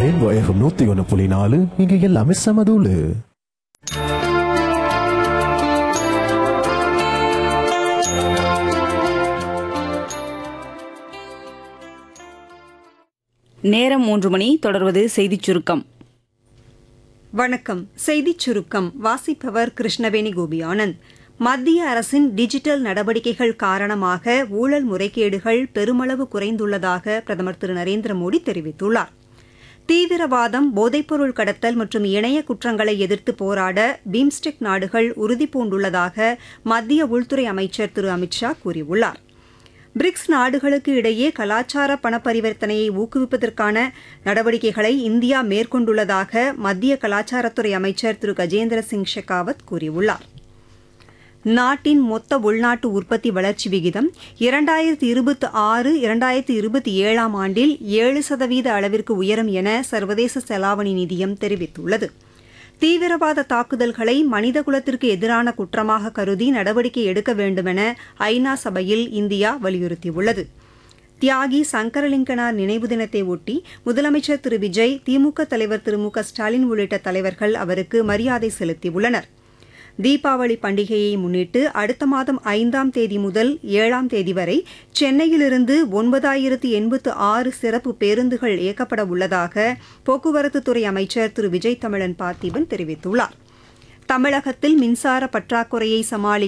rainbow FM நூத்தி ஒன்று புள்ளி நாலு இங்க எல்லாமே சமதூளு நேரம் மூன்று மணி தொடர்வது செய்திச் சுருக்கம் வணக்கம் செய்திச் சுருக்கம் வாசிப்பவர் கிருஷ்ணவேணி கோபி ஆனந்த் மத்திய அரசின் டிஜிட்டல் நடவடிக்கைகள் காரணமாக ஊழல் முறைகேடுகள் பெருமளவு குறைந்துள்ளதாக பிரதமர் திரு நரேந்திர மோடி தெரிவித்துள்ளார் தீவிரவாதம் போதைப்பொருள் கடத்தல் மற்றும் இணைய குற்றங்களை எதிர்த்து போராட பீம்ஸ்டெக் நாடுகள் உறுதிபூண்டுள்ளதாக மத்திய உள்துறை அமைச்சர் திரு அமித்ஷா கூறியுள்ளார் பிரிக்ஸ் நாடுகளுக்கு இடையே கலாச்சார பண பரிவர்த்தனையை ஊக்குவிப்பதற்கான நடவடிக்கைகளை இந்தியா மேற்கொண்டுள்ளதாக மத்திய கலாச்சாரத்துறை அமைச்சர் திரு கஜேந்திர சிங் ஷெகாவத் கூறியுள்ளார் நாட்டின் மொத்த உள்நாட்டு உற்பத்தி வளர்ச்சி விகிதம் இரண்டாயிரத்தி இருபத்தி ஆறு இரண்டாயிரத்தி இருபத்தி ஏழாம் ஆண்டில் ஏழு சதவீத அளவிற்கு உயரும் என சர்வதேச செலாவணி நிதியம் தெரிவித்துள்ளது தீவிரவாத தாக்குதல்களை மனிதகுலத்திற்கு எதிரான குற்றமாக கருதி நடவடிக்கை எடுக்க வேண்டுமென ஐநா சபையில் இந்தியா வலியுறுத்தியுள்ளது தியாகி சங்கரலிங்கனார் நினைவு தினத்தை ஒட்டி முதலமைச்சர் திரு விஜய் திமுக தலைவர் திரு மு க ஸ்டாலின் உள்ளிட்ட தலைவர்கள் அவருக்கு மரியாதை செலுத்தியுள்ளனர் தீபாவளி பண்டிகையை முன்னிட்டு அடுத்த மாதம் ஐந்தாம் தேதி முதல் ஏழாம் தேதி வரை சென்னையிலிருந்து ஒன்பதாயிரத்து எண்பத்து ஆறு சிறப்பு பேருந்துகள் இயக்கப்பட உள்ளதாக போக்குவரத்துத்துறை அமைச்சர் திரு விஜய் தமிழன் பார்த்திபன் தெரிவித்துள்ளார் தமிழகத்தில் மின்சார பற்றாக்குறையை சமாளிக்க